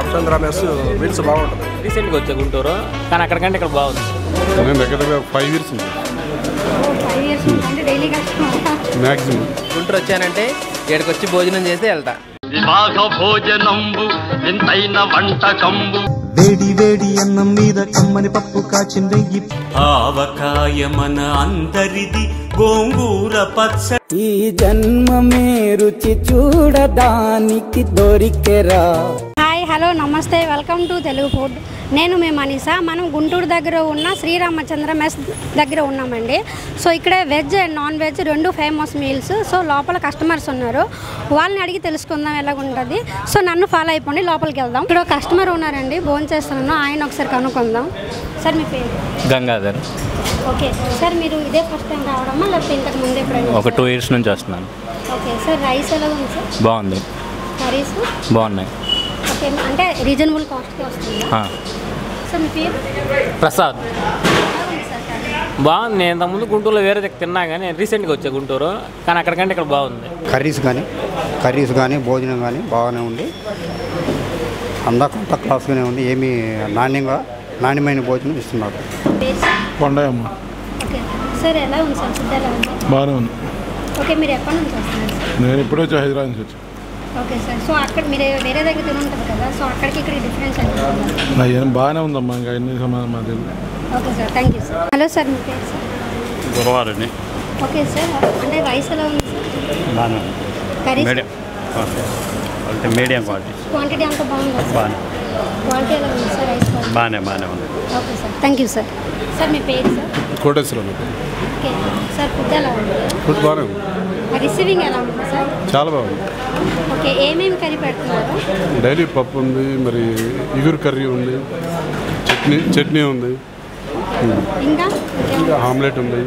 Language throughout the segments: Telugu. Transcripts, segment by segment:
రామచంద్ర మెస్ మీల్స్ బాగుంటుంది రీసెంట్గా వచ్చా గుంటూరు కానీ అక్కడికంటే ఇక్కడ బాగుంది నేను దగ్గర దగ్గర ఫైవ్ ఇయర్స్ ఉంది ఫైవ్ ఇయర్స్ అంటే డైలీ కష్టం మ్యాక్సిమం గుంటూరు వచ్చానంటే ఇక్కడికి వచ్చి భోజనం చేసి వెళ్తా వివాహ భోజనంబు వింతైన వంటకంబు వేడి వేడి అన్నం మీద కమ్మని పప్పు కాచిందెయ్యి ఆవకాయ మన అందరిది గోంగూర పచ్చ ఈ జన్మమే రుచి చూడడానికి దొరికెరా హాయ్ హలో నమస్తే వెల్కమ్ టు తెలుగు ఫుడ్ నేను మీ మనీషా మనం గుంటూరు దగ్గర ఉన్న శ్రీరామచంద్ర మెస్ దగ్గర ఉన్నామండి సో ఇక్కడ వెజ్ అండ్ నాన్ వెజ్ రెండు ఫేమస్ మీల్స్ సో లోపల కస్టమర్స్ ఉన్నారు వాళ్ళని అడిగి తెలుసుకుందాం ఎలాగుంటుంది సో నన్ను ఫాలో అయిపోండి లోపలికి వెళ్దాం ఇక్కడ ఒక కస్టమర్ ఉన్నారండి భోజనం చేస్తున్నాను ఆయన ఒకసారి కనుక్కుందాం సార్ మీ పేరు గంగాధర్ ఓకే సార్ మీరు ఇదే ఫస్ట్ టైం రావడమా లేకపోతే ఇంతకు ముందు ఎప్పుడైనా ఒక టూ ఇయర్స్ నుంచి వస్తున్నాను ఓకే సార్ రైస్ ఎలా ఉంది సార్ బాగుంది కర్రీస్ బాగున్నాయి ఓకే అంటే రీజనబుల్ కాస్ట్కి వస్తుంది ఆ. సార్ మీ పేరు ప్రసాద్ ఎలా ఉంది సార్ కర్రీ బాగుంది నేను ఇంతకుముందు గుంటూరులో వేరే దగ్గర తిన్నా కానీ నేను రీసెంట్గా వచ్చా గుంటూరు కానీ అక్కడికంటే ఇక్కడ బాగుంది కర్రీస్ కానీ కర్రీస్ కానీ భోజనం కానీ బాగానే ఉంది అందా కొంత క్లాస్గానే ఉంది ఏమీ నాణ్యంగా నాణ్యమైన భోజనం ఇస్తున్నారు పేరు సార్ కొండయమ్మ ఓకే సార్ ఎలా ఉంది సార్ ఫుడ్ ఎలా ఉంది బాగానే ఉంది ఓకే మీరు ఎప్పటి నుంచి వస్తున్నారు సార్ నేను ఇప్పుడే వచ్చి హైదరాబాద్ నుంచి వచ్చాను ఓకే సార్ సో అక్కడ మీరు వేరే దగ్గర తిని ఉంటుంది కదా సో అక్కడికి ఇక్కడ డిఫరెన్స్ ఎంత నా ఏం బాగానే ఉందమ్మా ఇంకా ఎన్ని సమాధానం మా తెలియదు okay sir thank you sir hello sir మీ పేరు సార్ గురవారిని ఓకే సార్ అంటే రైస్ ఎలా ఉంది సార్ బాగానే కర్రీ మీడియం అంటే మీడియం క్వాలిటీ క్వాంటిటీ అంతా బాగుందా సార్ బాగానే క్వాలిటీ ఎలా ఉంది సార్ రైస్ క్వాలిటీ బాగానే బాగానే ఉంది okay sir thank you sir sir మీ పేరు sir Koteswaram okay sir food ఎలా ఉంది ఫుడ్ బాగానే ఉంది రిసీవింగ్ ఎలా ఉంది సార్ చాలా బాగుంది ఓకే ఏమేమి కర్రీ పెడుతున్నారు డైలీ పప్పు ఉంది మరి ఇగురు కర్రీ ఉంది చట్నీ చట్నీ ఉంది ఇంకా ఇంకేం ఆమ్లెట్ ఉంది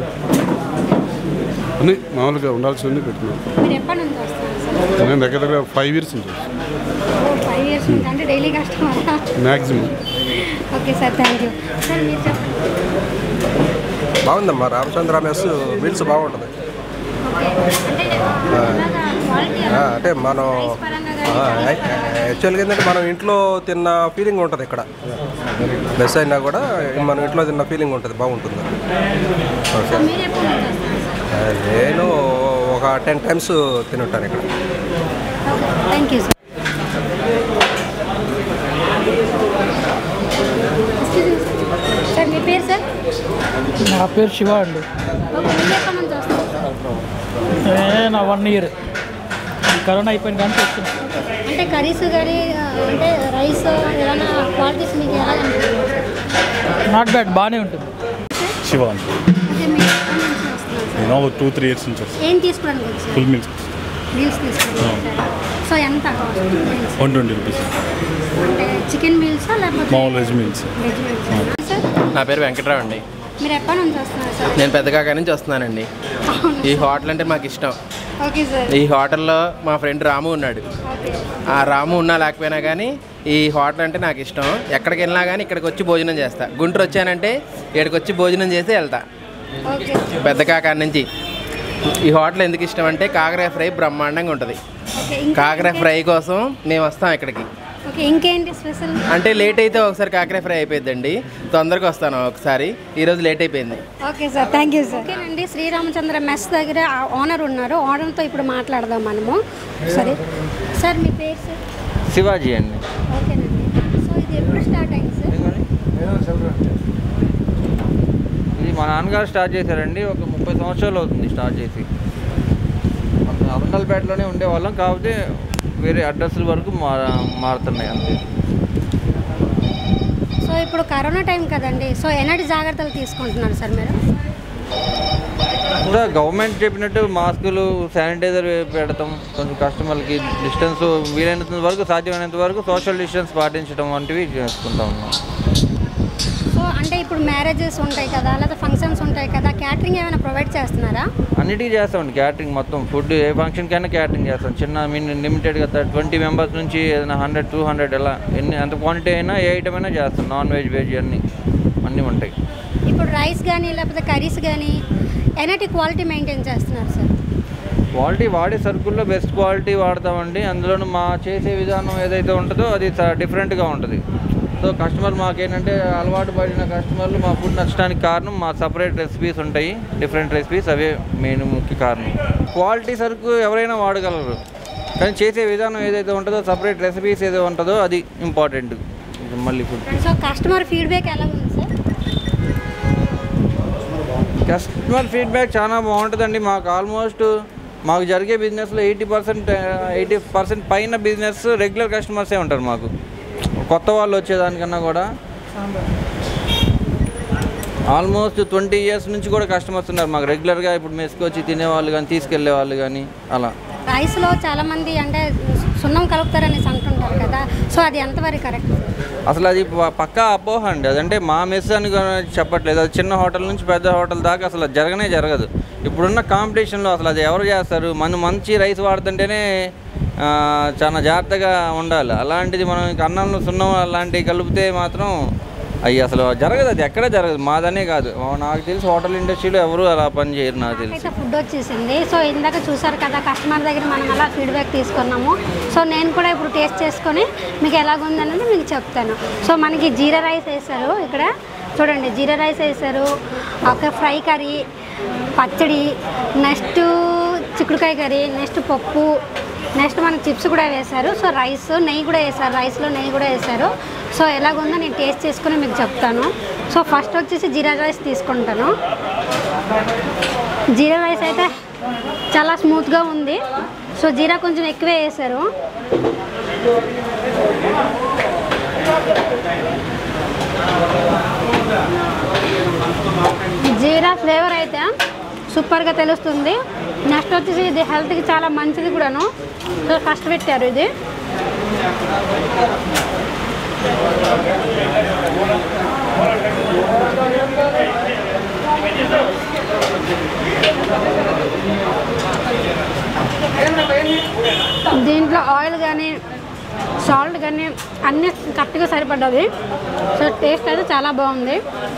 అన్నీ మామూలుగా ఉండాల్సినవి పెట్టున్నాను మీరు ఎప్పటి నుంచి వస్తున్నారు సార్ నేను దగ్గర దగ్గర ఫైవ్ ఇయర్స్ నుంచి ఓ ఫైవ్ ఇయర్స్ నుంచి అంటే daily customer maximum okay sir thank you sir మీరు చెప్పండి బాగుందమ్మా రామచంద్ర మెస్ మీల్స్ బాగుంటుంది ఓకే అంటే ఎలాగా క్వాలిటీ ఆ, ఎలా అంటే మనం రైస్ పరంగా కానీ యాక్చువల్గా ఏంటంటే మనం ఇంట్లో తిన్న ఫీలింగ్ ఉంటుంది ఇక్కడ మెస్ అయినా కూడా మనం ఇంట్లో తిన్న ఫీలింగ్ ఉంటుంది బాగుంటుంది ఓకే మీరు ఎప్పటి నుంచి వస్తున్నారు సార్ ఆ, నేను ఒక టెన్ టైమ్స్ తినుంటాను ఇక్కడ okay thank you sir sir మీ పేరు సార్ నా పేరు శివ అండి ఓకే మీరు ఎప్పటి నుంచి వస్తున్నారు ఏ, నా వన్ ఇయర్ కరోనా అయిపోయిన కానీ వచ్చిన అంటే కర్రీస్ కానీ అంటే రైస్ ఏదైనా క్వాలిటీస్ మీకు ఎలా అనిపిస్తుంది నాట్ బ్యాడ్ బాగానే ఉంటుంది శివ అంటే మీరు ఎప్పటి నుంచి వస్తున్నారు సార్ నేను టూ త్రీ ఇయర్స్ నుంచి వస్తాను ఏం తీసుకోవడానికి వచ్చారు ఫుల్ మీల్స్ మీల్స్ తీసుకోవడానికి సో ఎంత cost meals one twenty rupees అంటే చికెన్ మీల్సా లేకపోతే మామూలు veg meals veg meals sir నా పేరు వెంకట్రావు అండి మీరు ఎప్పటి నుంచి వస్తున్నారు సార్ నేను పెద్దకాక నుంచి వస్తున్నానండి ఈ హోటల్ అంటే మాకు ఇష్టం ఓకే సార్ ఈ హోటల్లో మా ఫ్రెండ్ రాము ఉన్నాడు ఓకే ఆ రాము ఉన్నా లేకపోయినా కానీ ఈ హోటల్ అంటే నాకు ఇష్టం ఎక్కడికి వెళ్ళినా కానీ ఇక్కడికి వచ్చి భోజనం చేస్తా గుంటూరు వచ్చానంటే ఇక్కడికి వచ్చి భోజనం చేసి వెళ్తా ఓకే పెద్ద కాకాడ నుంచి ఈ హోటల్ ఎందుకు ఇష్టం అంటే కాకరాయ ఫ్రై బ్రహ్మాండంగా ఉంటుంది ఓకే ఇంకా కాకరాయ ఫ్రై కోసం మేము వస్తాం ఇక్కడికి ఓకే ఇంకేంటి స్పెషల్ అంటే లేట్ అయితే ఒకసారి కాకరాయ ఫ్రై అయిపోయిందండి తొందరగా వస్తాను ఒకసారి ఈరోజు లేట్ అయిపోయింది okay sir thank you sir ఓకేనండి శ్రీరామచంద్ర మెస్ దగ్గర ఓనర్ ఉన్నారు ఓనర్తో ఇప్పుడు మాట్లాడదాం మనము సరే సార్ మీ పేరు సార్ శివాజీ అండి ఓకేనండి సో ఇది ఎప్పుడు స్టార్ట్ అయింది సార్ ఇది మా నాన్నగారు స్టార్ట్ చేశారండి ఒక ముప్పై సంవత్సరాలు అవుతుంది స్టార్ట్ చేసి అరండల్పేటలోనే ఉండేవాళ్ళం కాకపోతే వేరే అడ్రస్ల వరకు మార మారుతున్నాయి అంతే సో ఇప్పుడు కరోనా టైం కదండి సో ఎలాంటి జాగ్రత్తలు తీసుకుంటున్నారు సార్ మీరు కూడా గవర్నమెంట్ చెప్పినట్టు మాస్కులు శానిటైజర్ పెడతాం కొంచెం కస్టమర్లకి డిస్టెన్స్ వీలైనంత వరకు సాధ్యమైనంత వరకు సోషల్ డిస్టెన్స్ పాటించడం వంటివి చేసుకుంటా ఉన్నాం సో అంటే ఇప్పుడు మ్యారేజెస్ ఉంటాయి కదా లేదా ఫంక్షన్స్ ఉంటాయి కదా క్యాటరింగ్ ఏమైనా ప్రొవైడ్ చేస్తున్నారా అన్నిటికీ చేస్తామండి క్యాటరింగ్ మొత్తం ఫుడ్ ఏ ఫంక్షన్కైనా క్యాటరింగ్ చేస్తాం చిన్న మీన్ లిమిటెడ్గా ట్వంటీ మెంబర్స్ నుంచి ఏదైనా హండ్రెడ్ టూ హండ్రెడ్ ఎలా ఎన్ని ఎంత క్వాంటిటీ అయినా ఏ ఐటమ్ అయినా చేస్తాం నాన్ వెజ్ వెజ్ అన్నీ అన్నీ ఉంటాయి ఇప్పుడు రైస్ కానీ లేకపోతే కర్రీస్ కానీ ఎలాంటి క్వాలిటీ మెయింటైన్ చేస్తున్నారు సార్ క్వాలిటీ వాడే సరుకుల్లో బెస్ట్ క్వాలిటీ వాడతామండి అందులోనూ మా చేసే విధానం ఏదైతే ఉంటుందో అది చా- డిఫరెంట్గా ఉంటుంది సో కస్టమర్ మాకేంటంటే అలవాటు పడిన కస్టమర్లు మా ఫుడ్ నచ్చడానికి కారణం మా సపరేట్ రెసిపీస్ ఉంటాయి డిఫరెంట్ రెసిపీస్ అవే మెయిన్ ముఖ్య కారణం క్వాలిటీ సరుకు ఎవరైనా వాడగలరు కానీ చేసే విధానం ఏదైతే ఉంటుందో సపరేట్ రెసిపీస్ ఏదో ఉంటుందో అది ఇంపార్టెంట్ మళ్ళీ ఫుడ్ సో కస్టమర్ ఫీడ్బ్యాక్ ఎలా ఉంది సార్ కస్టమర్ ఫీడ్బ్యాక్ చాలా బాగుంటుందండి మాకు ఆల్మోస్ట్ మాకు జరిగే బిజినెస్లో ఎయిటీ పర్సెంట్ ఎయిటీ పర్సెంట్ పైన బిజినెస్ రెగ్యులర్ కస్టమర్సే ఉంటారు మాకు కొత్త వాళ్ళు వచ్చేదానికన్నా కూడా ఆల్మోస్ట్ ట్వంటీ ఇయర్స్ నుంచి కూడా కస్టమర్స్ ఉన్నారు మాకు రెగ్యులర్గా ఇప్పుడు మెస్కి వచ్చి తినేవాళ్ళు కానీ తీసుకెళ్లే వాళ్ళు కానీ అలా రైస్లో చాలా మంది అంటే సున్నం కలుపుతారనేసి అంటుంటారు కదా సో అది ఎంతవరకు కరెక్ట్ అసలు అది ప- పక్కా అపోహ అండి అదంటే మా మెస్ అని కూడా చెప్పట్లేదు అది చిన్న హోటల్ నుంచి పెద్ద హోటల్ దాకా అసలు అది జరగనే జరగదు ఇప్పుడున్న కాంపిటీషన్లో అసలు అది ఎవరు చేస్తారు మనం మంచి రైస్ వాడుతుంటేనే ఆ, చాలా జాగ్రత్తగా ఉండాలి అలాంటిది మనం ఇంక అన్నంలో సున్నం అలాంటివి కలిపితే మాత్రం అయ్యి అసలు జరగదు అది ఎక్కడ జరగదు మాదనే కాదు నాకు తెలిసి హోటల్ ఇండస్ట్రీలో ఎవరు అలా పని చేయరు నాకు తెలిసి అయితే ఫుడ్ వచ్చేసింది సో ఇందాక చూసారు కదా కస్టమర్ దగ్గర మనం అలా ఫీడ్బ్యాక్ తీసుకున్నాము సో నేను కూడా ఇప్పుడు టేస్ట్ చేసుకొని మీకు ఎలాగుందనేది మీకు చెప్తాను సో మనకి జీరా రైస్ వేశారు ఇక్కడ చూడండి జీరా రైస్ వేశారు ఒక ఫ్రై కర్రీ పచ్చడి నెక్స్ట్ చిక్కుడుకాయ కర్రీ నెక్స్ట్ పప్పు నెక్స్ట్ మనకి చిప్స్ కూడా వేశారు సో రైస్ నెయ్యి కూడా వేశారు రైస్లో నెయ్యి కూడా వేశారు సో ఎలాగుందో నేను టేస్ట్ చేసుకుని మీకు చెప్తాను సో ఫస్ట్ వచ్చేసి జీరా రైస్ తీసుకుంటాను జీరా రైస్ అయితే చాలా స్మూత్గా ఉంది సో జీరా కొంచెం ఎక్కువే వేశారు జీరా ఫ్లేవర్ అయితే సూపర్గా తెలుస్తుంది నెక్స్ట్ వచ్చేసి ఇది హెల్త్కి చాలా మంచిది కూడాను సో ఫస్ట్ పెట్టారు ఇది దీంట్లో ఆయిల్ కానీ సాల్ట్ కానీ అన్నీ కరెక్ట్గా సరిపడ్డది సో టేస్ట్ అయితే చాలా బాగుంది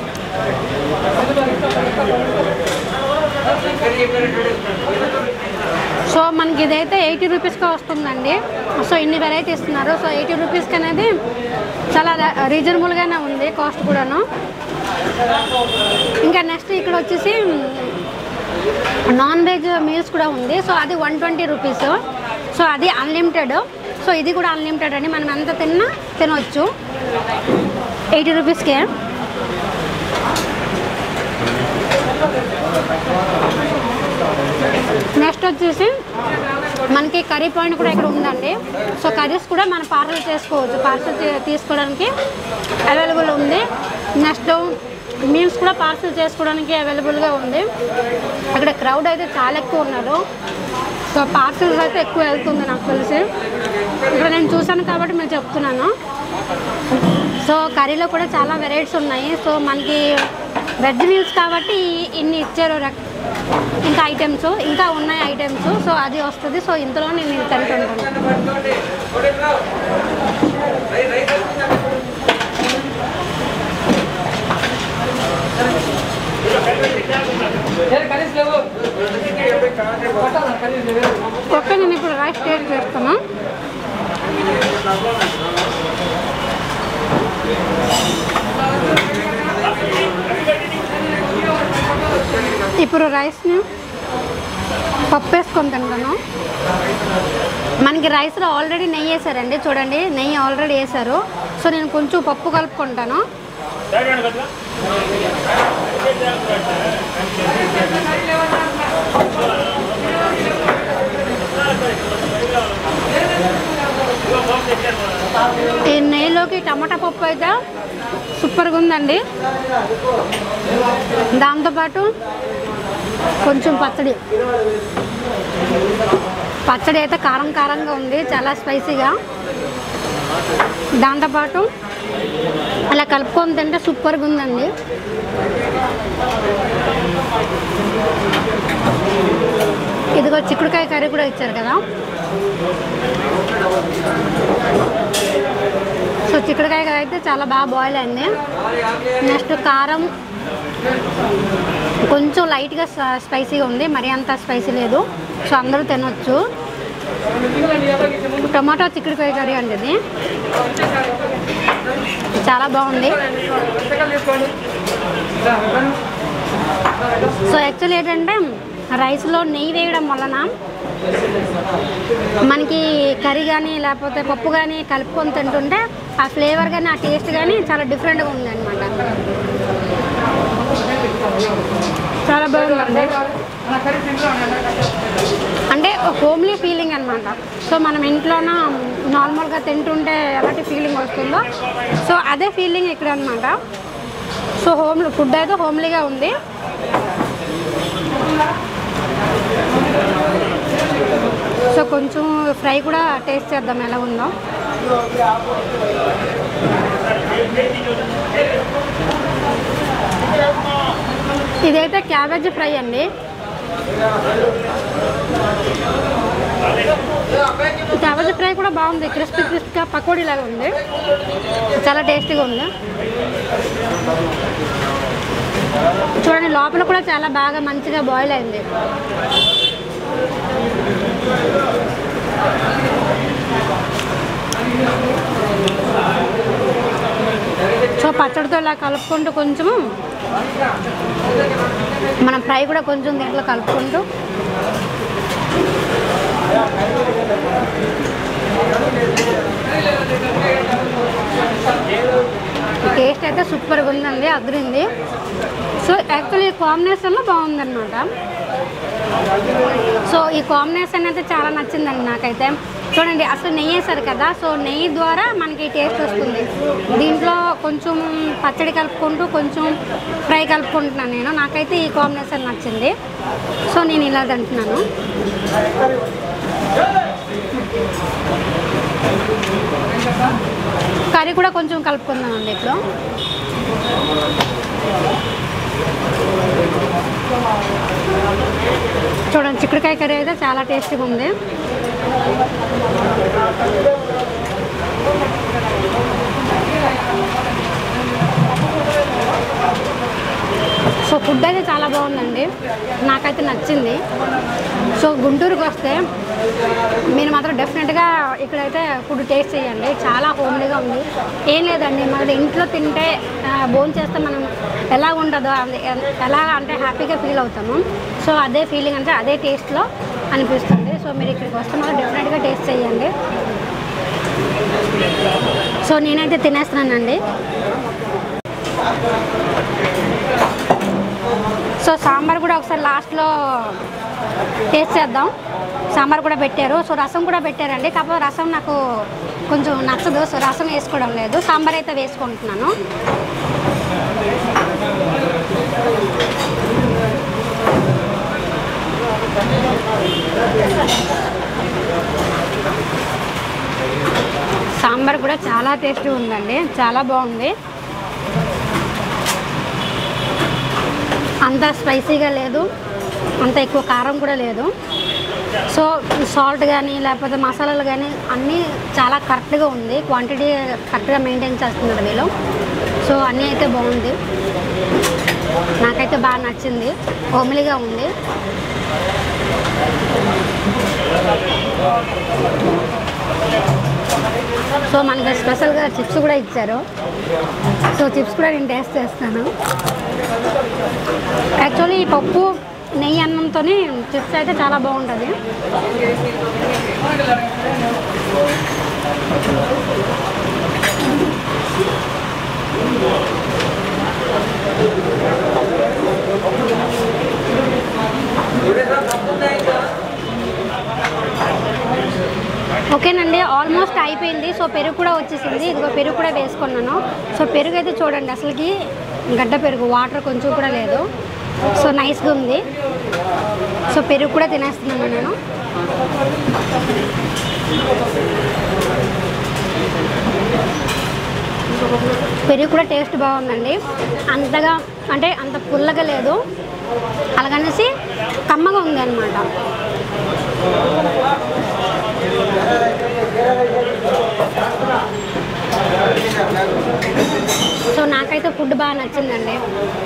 సో మనకి ఇదైతే ఎయిటీ రూపీస్కి వస్తుందండి సో ఇన్ని వెరైటీ ఇస్తున్నారు సో ఎయిటీ రూపీస్కి అనేది చాలా రీజనబుల్గానే ఉంది కాస్ట్ కూడాను ఇంకా నెక్స్ట్ ఇక్కడ వచ్చేసి నాన్ వెజ్ మీల్స్ కూడా ఉంది సో అది వన్ ట్వంటీ రూపీస్ సో అది అన్లిమిటెడ్ సో ఇది కూడా అన్లిమిటెడ్ అండి మనం ఎంత తిన్నా తినవచ్చు ఎయిటీ రూపీస్కే నెక్స్ట్ వచ్చేసి మనకి కర్రీ పాయింట్ కూడా ఇక్కడ ఉందండి సో కర్రీస్ కూడా మనం పార్సల్ చేసుకోవచ్చు పార్సల్ తీసుకోవడానికి అవైలబుల్ ఉంది నెక్స్ట్ మీల్స్ కూడా పార్సల్ చేసుకోవడానికి అవైలబుల్గా ఉంది అక్కడ క్రౌడ్ అయితే చాలా ఎక్కువ ఉన్నారు సో పార్సల్స్ అయితే ఎక్కువ వెళ్తుంది నాకు తెలిసి ఇక్కడ నేను చూశాను కాబట్టి నేను చెప్తున్నాను సో కర్రీలో కూడా చాలా వెరైటీస్ ఉన్నాయి సో మనకి వెజ్ మీల్స్ కాబట్టి ఇన్ని ఇచ్చారు రక్- ఇంకా ఐటమ్స్ ఇంకా ఉన్నాయి ఐటమ్స్ సో అది వస్తుంది సో ఇంతలో నేను ఇది తింటుంటాను ఓకే నేను ఇప్పుడు రైస్ టేస్ట్ చేస్తాను ఇప్పుడు రైస్ని పప్పు వేసుకొని తింటాను మనకి రైస్లో ఆల్రెడీ నెయ్యి వేసారండి చూడండి నెయ్యి ఆల్రెడీ వేసారు సో నేను కొంచెం పప్పు కలుపుకుంటాను ఈ నెయ్యిలోకి టమాటా పప్పు అయితే సూపర్గా ఉందండి దాంతోపాటు కొంచెం పచ్చడి పచ్చడి అయితే కారం కారంగా ఉంది చాలా స్పైసీగా దాంతోపాటు అలా కలుపుకొని తింటే సూపర్గా ఉందండి ఇదిగో చిక్కుడుకాయ కర్రీ కూడా ఇచ్చారు కదా సో చిక్కుడుకాయ కర్రీ అయితే చాలా బాగా బాయిల్ అయింది నెక్స్ట్ కారం కొంచెం లైట్గా స- స్పైసీగా ఉంది మరీ అంత స్పైసీ లేదు సో అందరూ తినొచ్చు టమాటో చిక్కుడుకాయ కర్రీ అండి ఇది చాలా బాగుంది సో యాక్చువల్లీ ఏంటంటే రైస్లో నెయ్యి వేయడం వలన మనకి కర్రీ కానీ లేకపోతే పప్పు కానీ కలుపుకొని తింటుంటే ఆ ఫ్లేవర్ కానీ ఆ టేస్ట్ కానీ చాలా డిఫరెంట్గా ఉంది అనమాట చాలా బాగుందండి అంటే హోమ్లీ ఫీలింగ్ అనమాట సో మనం ఇంట్లోన నార్మల్గా తింటుంటే ఎలాంటి ఫీలింగ్ వస్తుందో సో అదే ఫీలింగ్ ఇక్కడ అనమాట సో హోమ్ ఫుడ్ అయితే హోమ్లీగా ఉంది సో కొంచెం ఫ్రై కూడా టేస్ట్ చేద్దాం ఎలా ఉందో ఇదైతే క్యాబేజ్ ఫ్రై అండి క్యాబేజ్ ఫ్రై కూడా బాగుంది క్రిస్పీ క్రిస్పీగా పకోడీ లాగా ఉంది చాలా టేస్టీగా ఉంది చూడండి లోపల కూడా చాలా బాగా మంచిగా బాయిల్ అయింది సో పచ్చడితో ఇలా కలుపుకుంటూ కొంచెము మనం ఫ్రై కూడా కొంచెం దీంట్లో కలుపుకుంటూ టేస్ట్ అయితే సూపర్గా ఉందండి అదిరింది సో యాక్చువల్లీ కాంబినేషన్లో బాగుందన్నమాట సో ఈ కాంబినేషన్ అయితే చాలా నచ్చిందండి నాకైతే చూడండి అసలు నెయ్యి వేసారు కదా సో నెయ్యి ద్వారా మనకి టేస్ట్ వస్తుంది దీంట్లో కొంచెం పచ్చడి కలుపుకుంటూ కొంచెం ఫ్రై కలుపుకుంటున్నాను నేను నాకైతే ఈ కాంబినేషన్ నచ్చింది సో నేను ఇలా తింటున్నాను కర్రీ కూడా కొంచెం కలుపుకుందామండి ఇప్పుడు చూడండి చిక్కుడుకాయ కర్రీ అయితే చాలా టేస్టీగా ఉంది సో ఫుడ్ అయితే చాలా బాగుందండి నాకైతే నచ్చింది సో గుంటూరుకి వస్తే మీరు మాత్రం డెఫినెట్గా ఇక్కడైతే ఫుడ్ టేస్ట్ చేయండి చాలా హోమ్లీగా ఉంది ఏం లేదండి మన ఇంట్లో తింటే భోజనం చేస్తే మనం ఎలా ఉంటుందో అది ఎ- ఎలా అంటే హ్యాపీగా ఫీల్ అవుతాము సో అదే ఫీలింగ్ అంటే అదే టేస్ట్లో అనిపిస్తుంది సో మీరు ఇక్కడికి వస్తే మాత్రం డెఫినెట్గా టేస్ట్ చేయండి సో నేనైతే తినేస్తున్నానండి సో సాంబార్ కూడా ఒకసారి లాస్ట్లో టేస్ట్ చేద్దాం సాంబార్ కూడా పెట్టారు సో రసం కూడా పెట్టారండి కాకపోతే రసం నాకు కొంచెం నచ్చదు సో రసం వేసుకోవడం లేదు సాంబార్ అయితే వేసుకుంటున్నాను సాంబార్ కూడా చాలా టేస్టీ ఉందండి చాలా బాగుంది అంత స్పైసీగా లేదు అంత ఎక్కువ కారం కూడా లేదు సో సాల్ట్ కానీ లేకపోతే మసాలాలు కానీ అన్నీ చాలా కరెక్ట్గా ఉంది క్వాంటిటీ కరెక్ట్గా మెయింటైన్ చేస్తున్నారు వీళ్ళు సో అన్నీ అయితే బాగుంది నాకైతే బాగా నచ్చింది హోమ్లీగా ఉంది సో మనకి స్పెషల్గా చిప్స్ కూడా ఇచ్చారు సో చిప్స్ కూడా నేను టేస్ట్ చేస్తాను యాక్చువల్లీ ఈ పప్పు నెయ్యి అన్నంతో చిప్స్ అయితే చాలా బాగుంటుంది ఓకేనండి ఆల్మోస్ట్ అయిపోయింది సో పెరుగు కూడా వచ్చేసింది ఇదిగో పెరుగు కూడా వేసుకున్నాను సో పెరుగు అయితే చూడండి అసలుకి గడ్డ పెరుగు వాటర్ కొంచెం కూడా లేదు సో నైస్గా ఉంది సో పెరుగు కూడా తినేస్తున్నాను నేను పెరుగు కూడా టేస్ట్ బాగుందండి అంతగా అంటే అంత పుల్లగా లేదు అలాగనేసి కమ్మగా ఉంది అనమాట సో నాకైతే ఫుడ్ బాగా నచ్చిందండి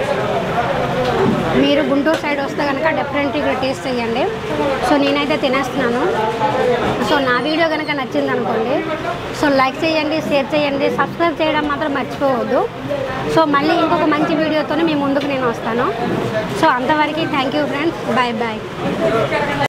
మీరు గుంటూరు సైడ్ వస్తే కనుక డెఫినెట్గా ఇక్కడ టేస్ట్ చేయండి సో నేనైతే తినేస్తున్నాను సో నా వీడియో కనుక నచ్చింది అనుకోండి సో లైక్ చేయండి షేర్ చేయండి సబ్స్క్రైబ్ చేయడం మాత్రం మర్చిపోవద్దు సో మళ్ళీ ఇంకొక మంచి వీడియోతో మీ ముందుకు నేను వస్తాను సో అంతవరకు thank you friends bye bye